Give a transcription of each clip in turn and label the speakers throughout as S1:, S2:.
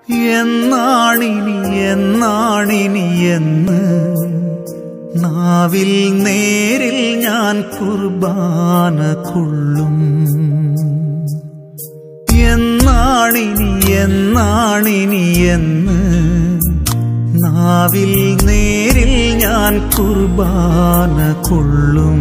S1: എന്നാണിനി എന്നാണിനി എന്ന് നാവിൽ നേരിൽ ഞാൻ കുർബാന കൊള്ളും എന്നാണിനി എന്നാണിനി എന്ന് നാവിൽ നേരിൽ ഞാൻ കുർബാന കൊള്ളും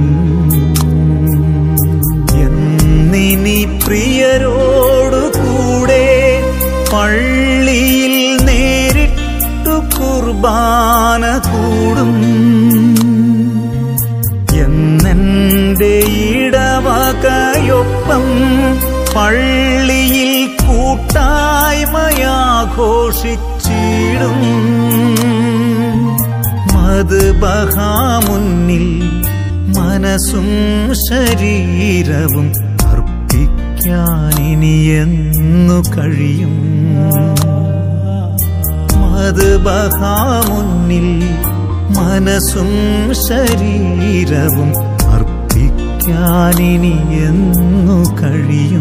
S1: എന്നിനി പ്രിയരോടു കൂടെ പള്ളിയിൽ നേരിട്ടു കുർബാന കൂടും എന്നെന്റെ ഇടവകയൊപ്പം പള്ളിയിൽ കൂട്ടായ്മയാഘോഷിച്ചിടും മധുബഹാമുന്നിൽ മനസ്സും ശരീരവും അർപ്പിക്കാനിനിയെന്നു കഴിയും മധുബഹാമുന്നിൽ മനസ്സും ശരീരവും അർപ്പിക്കാനിനിയെന്നു കഴിയും